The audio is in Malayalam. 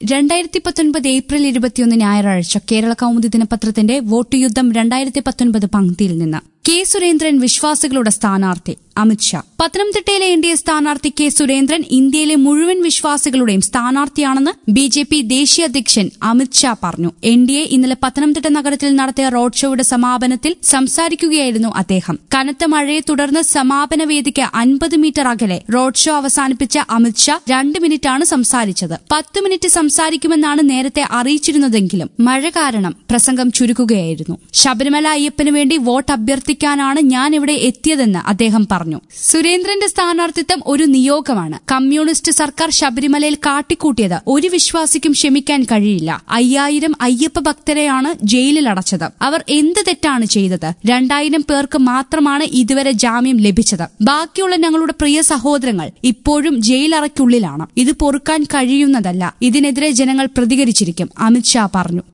രണ്ടായിരത്തി പത്തൊൻപത് ഏപ്രിൽ ഇരുപത്തിയൊന്ന് ഞായറാഴ്ച കേരള കൗമുദി ദിനപത്രത്തിന്റെ വോട്ട് യുദ്ധം രണ്ടായിരത്തി പത്തൊൻപത് പങ്ക്തിയിൽ നിന്ന് കെ സുരേന്ദ്രൻ വിശ്വാസികളുടെ സ്ഥാനാർത്ഥി അമിത്ഷാ പത്തനംതിട്ടയിലെ എൻ ഡി എ സ്ഥാനാർത്ഥി കെ സുരേന്ദ്രൻ ഇന്ത്യയിലെ മുഴുവൻ വിശ്വാസികളുടെയും സ്ഥാനാർത്ഥിയാണെന്ന് ബി ജെ പി ദേശീയ അധ്യക്ഷൻ അമിത്ഷാ പറഞ്ഞു എൻ ഡി എ ഇന്നലെ പത്തനംതിട്ട നഗരത്തിൽ നടത്തിയ റോഡ് ഷോയുടെ സമാപനത്തിൽ സംസാരിക്കുകയായിരുന്നു അദ്ദേഹം കനത്ത മഴയെ തുടർന്ന് സമാപന വേദിക്ക് അൻപത് മീറ്റർ അകലെ റോഡ് ഷോ അവസാനിപ്പിച്ച അമിത്ഷാ രണ്ട് മിനിറ്റാണ് സംസാരിച്ചത് പത്ത് മിനിറ്റ് സംസാരിക്കുമെന്നാണ് നേരത്തെ അറിയിച്ചിരുന്നതെങ്കിലും മഴ കാരണം പ്രസംഗം ചുരുക്കുകയായിരുന്നു ശബരിമല അയ്യപ്പന് വേണ്ടി വോട്ട് അഭ്യർത്ഥിക്കാനാണ് ഞാൻ ഇവിടെ എത്തിയതെന്ന് അദ്ദേഹം പറഞ്ഞു സുരേന്ദ്രന്റെ സ്ഥാനാർത്ഥിത്വം ഒരു നിയോഗമാണ് കമ്മ്യൂണിസ്റ്റ് സർക്കാർ ശബരിമലയിൽ കാട്ടിക്കൂട്ടിയത് ഒരു വിശ്വാസിക്കും ക്ഷമിക്കാൻ കഴിയില്ല അയ്യായിരം അയ്യപ്പ ഭക്തരെയാണ് ജയിലിൽ അടച്ചത് അവർ എന്ത് തെറ്റാണ് ചെയ്തത് രണ്ടായിരം പേർക്ക് മാത്രമാണ് ഇതുവരെ ജാമ്യം ലഭിച്ചത് ബാക്കിയുള്ള ഞങ്ങളുടെ പ്രിയ സഹോദരങ്ങൾ ഇപ്പോഴും ജയിലറയ്ക്കുള്ളിലാണ് ഇത് പൊറുക്കാൻ കഴിയുന്നതല്ല ഇതിനെതിരെ ജനങ്ങൾ പ്രതികരിച്ചിരിക്കും അമിത്ഷാ പറഞ്ഞു